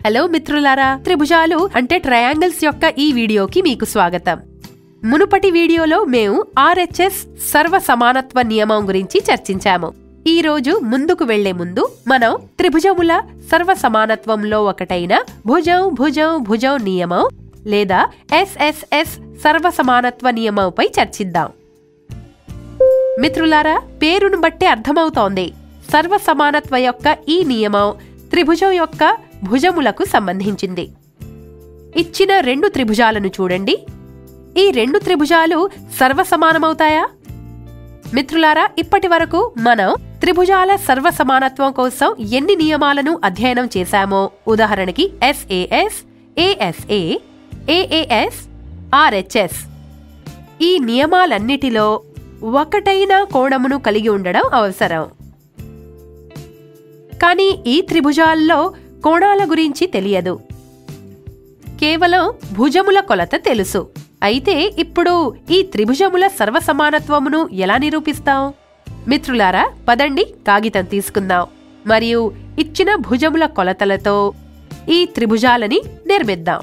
hello మిత్రులారా త్రిభుజాలు అంటే triangles యొక్క ఈ వీడియోకి మీకు స్వాగతం మునుపటి వీడియోలో మేము ఆర్హెచ్ఎస్ సర్వ సమానత్వ నియమం గురించి చర్చించాము ఈ రోజు ముందుకు వెళ్లే ముందు మనం త్రిభుజముల సర్వ సమానత్వంలో ఒకటైన భుజం భుజం భుజం నియమం లేదా ఎస్ఎస్ఎస్ సర్వ సమానత్వ నియమంపై చర్చిద్దాం మిత్రులారా పేరును బట్టి అర్థమవుతోంది సర్వ సమానత్వ యొక్క ఈ నియమం త్రిభుజం యొక్క భుజములకు సంబంధించింది ఇచ్చిన రెండు త్రిభుజాలను చూడండి ఈ రెండు త్రిభుజాలు సర్వసమానమవుతాయా మిత్రులారా ఇప్పటి వరకు మనం త్రిభుజాల సర్వ సమానత్వం కోసం ఎన్ని నియమాలను అధ్యయనం చేశామో ఉదాహరణకి ఎస్ఏఎస్ ఏఎస్ఏ ఏఏఎస్ ఆర్హెచ్ఎస్ ఈ నియమాలన్నిటిలో ఒకటైన కోణమును కలిగి ఉండడం అవసరం కానీ ఈ త్రిభుజాల్లో కోణాల గురించి తెలియదు కేవలం భుజముల కొలత తెలుసు అయితే ఇప్పుడు ఈ త్రిభుజముల సర్వసమానత్వమును ఎలా నిరూపిస్తాం మిత్రులారా పదండి కాగితం తీసుకుందాం మరియు ఇచ్చిన భుజముల కొలతలతో ఈ త్రిభుజాలని నిర్మిద్దాం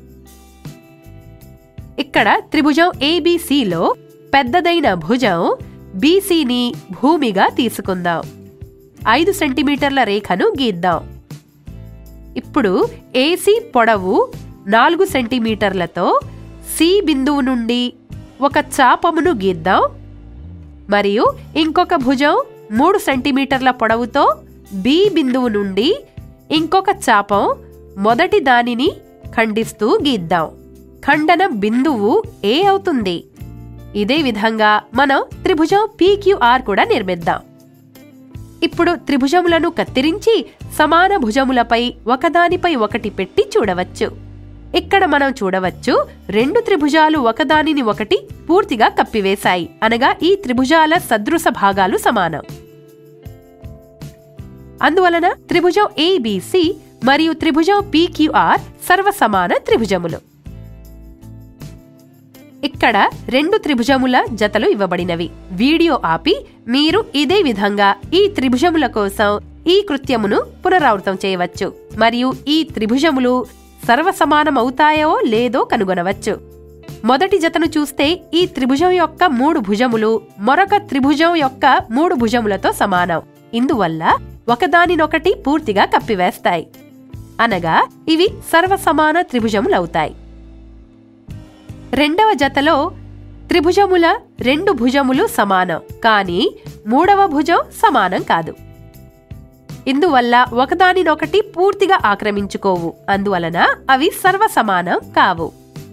ఇక్కడ త్రిభుజం ఏబిసిలో పెద్దదైన భుజం బీసీని భూమిగా తీసుకుందాం ఐదు సెంటీమీటర్ల రేఖను గీద్దాం ఇప్పుడు ఏసీ పొడవు నాలుగు సెంటీమీటర్లతో సి బిందువు నుండి ఒక చాపమును గీద్దాం మరియు ఇంకొక భుజం మూడు సెంటీమీటర్ల పొడవుతో బి బిందువు నుండి ఇంకొక చాపం మొదటి దానిని ఖండిస్తూ గీద్దాం ఖండన బిందువు ఏ అవుతుంది ఇదే విధంగా మనం త్రిభుజం పీక్యూఆర్ కూడా నిర్మిద్దాం ఇప్పుడు త్రిభుజములను కత్తిరించి సమాన భుజములపై ఒకదానిపై ఒకటి పెట్టి చూడవచ్చు ఇక్కడ మనం చూడవచ్చు రెండు త్రిభుజాలు ఒకదానిని ఒకటి పూర్తిగా కప్పివేశాయి అనగా ఈ త్రిభుజాల సదృశ భాగాలు సమానం అందువలన త్రిభుజం ఏబిసి మరియు త్రిభుజం పీక్యూఆర్ సర్వసమాన త్రిభుజములు ఇక్కడ రెండు త్రిభుజముల జతలు ఇవ్వబడినవి వీడియో ఆపి మీరు ఇదే విధంగా ఈ త్రిభుజముల కోసం ఈ కృత్యమును పునరావృతం చేయవచ్చు మరియు ఈ త్రిభుజములు సర్వసమానమవుతాయో లేదో కనుగొనవచ్చు మొదటి జతను చూస్తే ఈ త్రిభుజం యొక్క మూడు భుజములు మరొక త్రిభుజం యొక్క మూడు భుజములతో సమానం ఇందువల్ల ఒకదానినొకటి పూర్తిగా కప్పివేస్తాయి అనగా ఇవి సర్వసమాన త్రిభుజములవుతాయి రెండవ జతలో త్రిభుజముల రెండు భుజములు సమానం కానీ మూడవ భుజం సమానం కాదు ఇందువల్ల ఒకదానినొకటి పూర్తిగా ఆక్రమించుకోవు అందువలన అవి సర్వసమానం కావు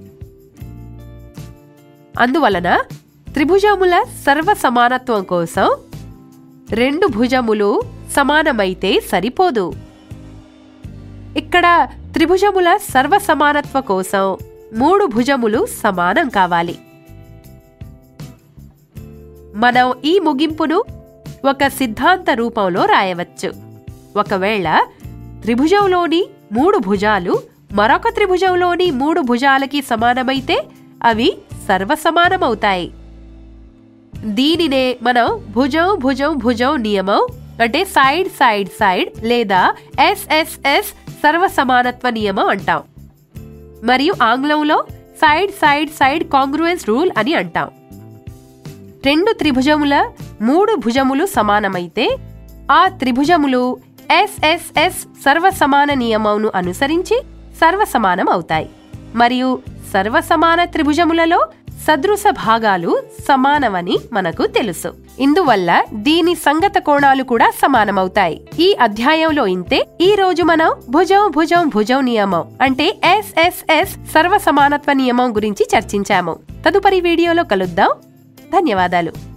అందువలన త్రిభుజముల సర్వసమానత్వం కోసం రెండు భుజములు సమానమైతే సరిపోదు ఇక్కడ త్రిభుజముల సర్వసమానత్వ కోసం మూడు భుజములు సమానం కావాలి మనం ఈ ముగింపును ఒక సిద్ధాంత రూపంలో రాయవచ్చు ఒకవేళ త్రిభుజంలోని మూడు భుజాలు మరొక త్రిభుజంలోని మూడు భుజాలకి సమానమైతే అవి సర్వసమానమవుతాయి దీనినే మనం భుజం భుజం భుజం నియమం అంటే సైడ్ సైడ్ సైడ్ లేదా ఎస్ఎస్ఎస్ సర్వసమానత్వ నియమం అంటాం మరియు ఆంగ్లంలో side side side congruence rule అని అంటాం రెండు త్రిభుజముల మూడు భుజములు సమానమైతే ఆ త్రిభుజములు ఎస్ఎస్ఎస్ సర్వసమాన నియమంను అనుసరించి సర్వసమానం అవుతాయి మరియు సర్వసమాన త్రిభుజములలో సదృశ భాగాలు సమానమని మనకు తెలుసు ఇందువల్ల దీని సంగత కోణాలు కూడా సమానమవుతాయి ఈ అధ్యాయంలో ఇంతే ఈ రోజు మనం భుజం భుజం భుజం నియమం అంటే ఎస్ఎస్ఎస్ సర్వసమానత్వ నియమం గురించి చర్చించాము తదుపరి వీడియోలో కలుద్దాం ధన్యవాదాలు